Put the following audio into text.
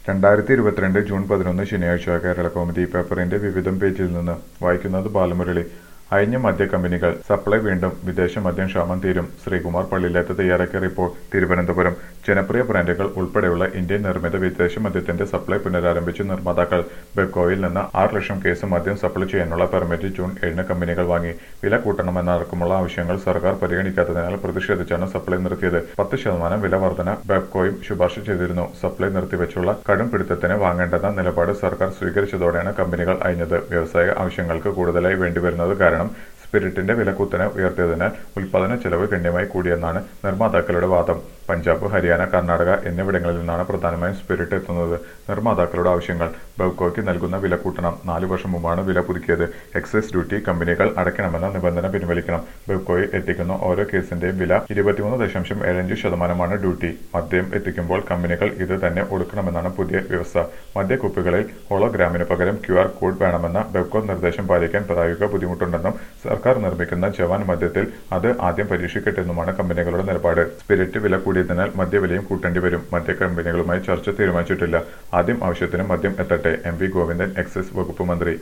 രണ്ടായിരത്തി ഇരുപത്തിരണ്ട് ജൂൺ പതിനൊന്ന് ശനിയാഴ്ച കേരള കൗമുദി പേപ്പറിന്റെ വിവിധം പേജിൽ നിന്ന് വായിക്കുന്നത് ബാലമുരളി അയഞ്ഞ മദ്യ കമ്പനികൾ സപ്ലൈ വീണ്ടും വിദേശ മദ്യം ക്ഷാമം തീരും ശ്രീകുമാർ പള്ളിയിലേത്ത് തയ്യാറാക്കിയ റിപ്പോർട്ട് തിരുവനന്തപുരം ജനപ്രിയ ബ്രാൻഡുകൾ ഉൾപ്പെടെയുള്ള ഇന്ത്യൻ നിർമ്മിത വിദേശ മദ്യത്തിന്റെ സപ്ലൈ പുനരാരംഭിച്ചു നിർമ്മാതാക്കൾ ബെക്കോയിൽ നിന്ന് ആറ് ലക്ഷം കേസ് മദ്യം സപ്ലൈ ചെയ്യാനുള്ള പെർമിറ്റ് ജൂൺ ഏഴിന് കമ്പനികൾ വാങ്ങി വില കൂട്ടണമെന്നടക്കമുള്ള ആവശ്യങ്ങൾ സർക്കാർ പരിഗണിക്കാത്തതിനാൽ പ്രതിഷേധിച്ചാണ് സപ്ലൈ നിർത്തിയത് പത്ത് ശതമാനം വില വർധന ബെപ്കോയും ശുപാർശ ചെയ്തിരുന്നു സപ്ലൈ നിർത്തിവെച്ചുള്ള കടും പിടുത്തത്തിന് വാങ്ങേണ്ടെന്ന നിലപാട് സർക്കാർ സ്വീകരിച്ചതോടെയാണ് കമ്പനികൾ അയഞ്ഞത് വ്യവസായ ആവശ്യങ്ങൾക്ക് കൂടുതലായി വേണ്ടിവരുന്നത് കാരണം സ്പിരിറ്റിന്റെ വില കുത്തനെ ഉയർത്തിയതിനാൽ ഉൽപാദന ചെലവ് ഗണ്യമായി കൂടിയെന്നാണ് നിർമ്മാതാക്കളുടെ വാദം പഞ്ചാബ് ഹരിയാന കർണാടക എന്നിവിടങ്ങളിൽ നിന്നാണ് പ്രധാനമായും സ്പിരിറ്റ് എത്തുന്നത് നിർമ്മാതാക്കളുടെ ആവശ്യങ്ങൾ ബെവ്കോയ്ക്ക് നൽകുന്ന വില കൂട്ടണം നാലു വർഷം മുമ്പാണ് വില പുതുക്കിയത് എക്സൈസ് ഡ്യൂട്ടി കമ്പനികൾ അടയ്ക്കണമെന്ന നിബന്ധന പിൻവലിക്കണം ബെവ്കോയിൽ എത്തിക്കുന്ന ഓരോ കേസിന്റെയും വില ഇരുപത്തിമൂന്ന് ദശാംശം ഏഴഞ്ച് ശതമാനമാണ് ഡ്യൂട്ടി മദ്യം എത്തിക്കുമ്പോൾ കമ്പനികൾ ഇത് തന്നെ ഒടുക്കണമെന്നാണ് പുതിയ വ്യവസ്ഥ മദ്യക്കുപ്പികളിൽ ഹോളോഗ്രാമിന് പകരം ക്യു ആർ കോഡ് വേണമെന്ന ബെവ്കോ നിർദ്ദേശം പാലിക്കാൻ പ്രായോഗിക ബുദ്ധിമുട്ടുണ്ടെന്നും സർക്കാർ നിർമ്മിക്കുന്ന ജവാൻ മദ്യത്തിൽ അത് ആദ്യം പരീക്ഷിക്കട്ടെന്നുമാണ് കമ്പനികളുടെ നിലപാട് സ്പിരിറ്റ് വില കൂടിയതിനാൽ മദ്യവിലയും കൂട്ടേണ്ടി വരും മദ്യ കമ്പനികളുമായി ചർച്ച തീരുമാനിച്ചിട്ടില്ല ആദ്യം ആവശ്യത്തിന് മദ്യം എത്തട്ടെ എം വി ഗോവിന്ദൻ എക്സൈസ് വകുപ്പ് മന്ത്രി